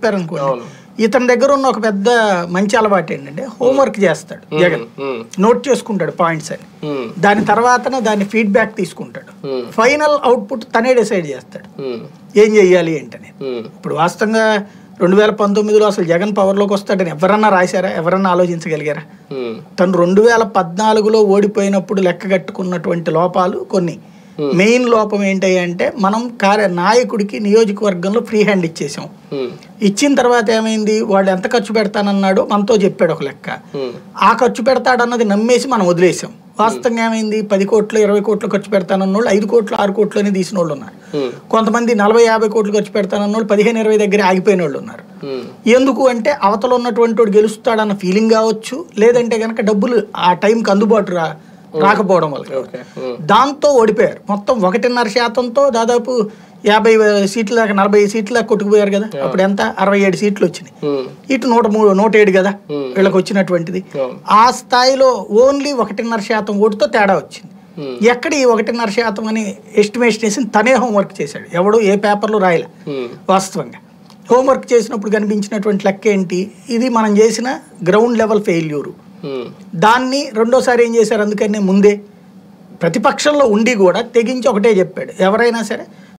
చెప్పారనుకోండి అవును. ఇతని దగ్గర ఉన్న ఒక పెద్ద మంచి అలవాటు ఏంటంటే హోంవర్క్ చేస్తాడు జగన్ ఉమ్, నోట్ చేసుకుంటాడు పాయింట్స్ అని ఉమ్, దాని తర్వాతనే దాని ఫీడ్బ్యాక్ తీసుకుంటాడు ఉమ్, ఫైనల్ అవుట్పుట్ తనే డిసైడ్ చేస్తాడు ఉమ్, ఏం చెయ్యాలి ఏంటని ఉమ్, ఇప్పుడు వాస్తవంగా రెండు వేల పంతొమ్మిదిలో అసలు జగన్ పవర్లోకి వస్తాడని ఎవరన్నా రాశారా ఎవరన్నా ఆలోచించగలిగారా ఉమ్, తను రెండు వేల పద్నాలుగులో ఓడిపోయినప్పుడు లెక్క కట్టుకున్నటువంటి లోపాలు కొన్ని మెయిన్ లోపం ఏంటి అంటే మనం కార్య నాయకుడికి నియోజకవర్గంలో ఫ్రీ హ్యాండ్ ఇచ్చేసాం ఉమ్, ఇచ్చిన తర్వాత ఏమైంది వాడు ఎంత ఖర్చు పెడతానన్నాడో మనతో చెప్పాడు ఒక లెక్క ఉమ్, ఆ ఖర్చు పెడతాడన్నది నమ్మేసి మనం వదిలేసాం వాస్తవంగా ఏమైంది పది కోట్లు ఇరవై కోట్లు ఖర్చు పెడతానన్న వాళ్ళు ఐదు కోట్లు ఆరు కోట్లని తీసిన వాళ్ళు ఉన్నారు ఉమ్, కొంతమంది నలభై యాభై కోట్లు ఖర్చు పెడతానన్న వాళ్ళు పదిహేను ఇరవై దగ్గర ఆగిపోయిన వాళ్ళు ఉన్నారు ఉమ్, ఎందుకు అంటే అవతల ఉన్నటువంటి వాడు గెలుస్తాడన్న ఫీలింగ్ కావచ్చు లేదంటే కనుక డబ్బులు ఆ టైంకి అందుబాటు రా రాకపోవడం వల్ల ఓకే ఉమ్, దాంతో ఓడిపోయారు మొత్తం ఒకటిన్నర శాతంతో దాదాపు యాభై సీట్ల దాకా నలభై సీట్ల దాకా కొట్టుకుపోయారు కదా అప్పుడు ఎంత అరవై ఏడు సీట్లు వచ్చినాయి ఉమ్, ఇటు నూట మూడు నూట ఏడు కదా Hmm. వీళ్ళకి వచ్చినటువంటిది అవును. ఆ స్థాయిలో ఓన్లీ ఒకటిన్నర శాతం ఓటుతో తేడా వచ్చింది ఉమ్, ఎక్కడ ఈ ఒకటిన్నర శాతం అని ఎస్టిమేషన్ వేసి తనే హోంవర్క్ చేశాడు ఎవడు ఏ పేపర్లో రాయలే ఉమ్, వాస్తవంగా హోంవర్క్ చేసినప్పుడు కనిపించినటువంటి లెక్క ఏంటి ఇది మనం చేసిన గ్రౌండ్ లెవెల్ ఫెయిల్యూరు ఉమ్, దాన్ని రెండోసారి ఏం చేశారు అందుకని ముందే ప్రతిపక్షంలో ఉండి కూడా తెగించి ఒకటే చెప్పాడు ఎవరైనా సరే